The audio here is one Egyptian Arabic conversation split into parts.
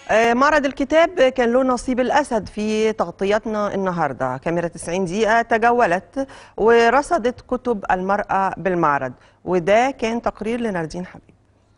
آه، معرض الكتاب كان له نصيب الأسد في تغطيتنا النهاردة كاميرا 90 دقيقة تجولت ورصدت كتب المرأة بالمعرض وده كان تقرير لناردين حبيب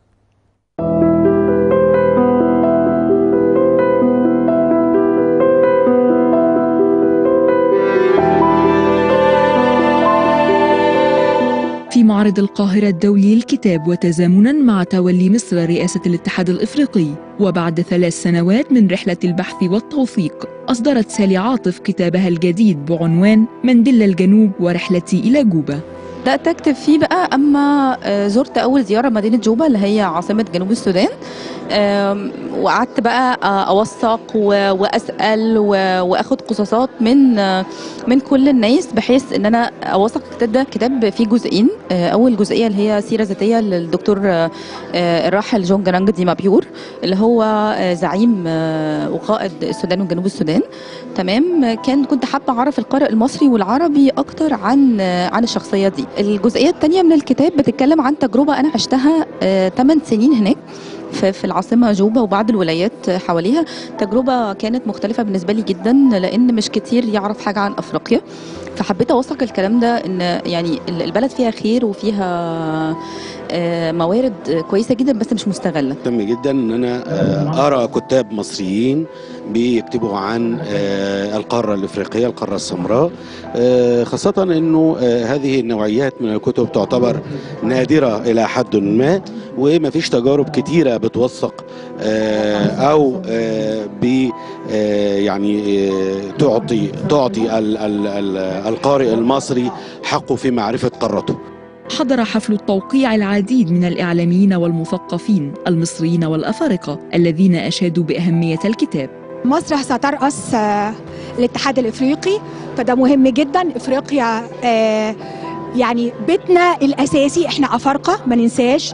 في معرض القاهرة الدولي للكتاب وتزامنا مع تولي مصر رئاسة الاتحاد الإفريقي وبعد ثلاث سنوات من رحلة البحث والتوثيق أصدرت سالي عاطف كتابها الجديد بعنوان منديلا الجنوب ورحلتي إلى جوبا بدأت أكتب فيه بقى أما آه، زرت أول زيارة مدينة جوبا اللي هي عاصمة جنوب السودان آم، وقعدت بقى آه، أوثق و- وأسأل و- وأخد قصصات من آه، من كل الناس بحيث إن أنا أوثق الكتاب ده كتاب فيه جزئين آه، أول جزئية اللي هي سيرة ذاتية للدكتور آه، آه، الراحل جون جرانج دي مابيور اللي هو آه، زعيم آه، وقائد السودان وجنوب السودان تمام كان كنت حابه اعرف القارئ المصري والعربي اكتر عن عن الشخصيه دي الجزئيه الثانيه من الكتاب بتتكلم عن تجربه انا عشتها 8 سنين هناك في في العاصمه جوبا وبعض الولايات حواليها تجربه كانت مختلفه بالنسبه لي جدا لان مش كتير يعرف حاجه عن افريقيا فحبيت اوثق الكلام ده ان يعني البلد فيها خير وفيها آه، موارد كويسه جدا بس مش مستغله مهتم جدا ان انا آه، ارى كتاب مصريين بيكتبوا عن آه، القاره الافريقيه القاره السمراء آه، خاصه انه آه، هذه النوعيات من الكتب تعتبر نادره الى حد ما وما فيش تجارب كتيره بتوثق آه، او آه، ب آه، يعني آه، تعطي تعطي ال- ال- ال- القارئ المصري حقه في معرفه قارته حضر حفل التوقيع العديد من الإعلاميين والمثقفين المصريين والأفارقة الذين أشادوا بأهمية الكتاب مصر سترأس آه، الاتحاد الافريقي فده مهم جدا افريقيا آه، يعني بيتنا الاساسي احنا افارقه ما ننساش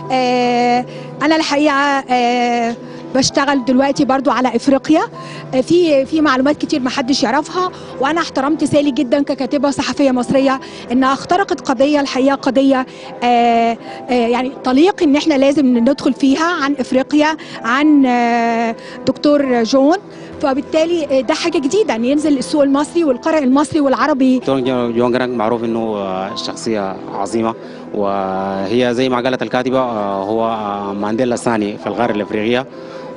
آه، انا الحقيقه آه، بشتغل دلوقتي برضو على افريقيا آه، في في معلومات كتير ما حدش يعرفها وانا احترمت سالي جدا ككاتبه صحفيه مصريه انها اخترقت قضيه الحقيقه قضيه آه، آه، يعني طليق ان احنا لازم ندخل فيها عن افريقيا عن آه، دكتور جون فبالتالي ده حاجه جديده ان ينزل السوق المصري والقارئ المصري والعربي دكتور جو- جون جرانج معروف انه آه، شخصيه عظيمه وهي زي ما قالت الكاتبه آه، هو آه، مانديلا الثاني في القاره الافريقيه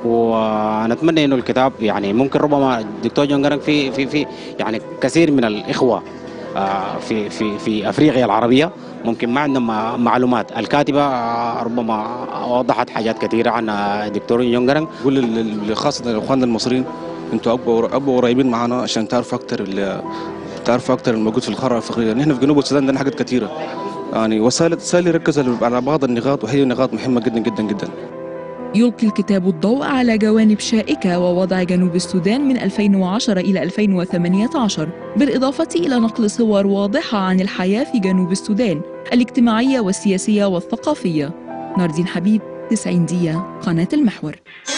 ونتمنى انه الكتاب يعني ممكن ربما الدكتور جون جرانج في في في يعني كثير من الاخوه آه، في في في افريقيا العربيه ممكن ما عندهم آه، معلومات الكاتبه آه، ربما وضحت حاجات كثيره عن آه، الدكتور جون جرانج بقول لل- لل- خاصة لإخواننا المصريين أنتوا أبقوا أبقوا قريبين معانا عشان تعرفوا أكتر ال- تعرفوا أكتر الموجود في القارة الأفريقية نحن في جنوب السودان عندنا حاجات كثيرة يعني وسائل سالي ركز على بعض النقاط وهي نقاط مهمة جدا جدا جدا يلقي الكتاب الضوء على جوانب شائكة ووضع جنوب السودان من 2010 إلى 2018 بالإضافة إلى نقل صور واضحة عن الحياة في جنوب السودان الاجتماعية والسياسية والثقافية ناردين حبيب 90 دقيقة قناة المحور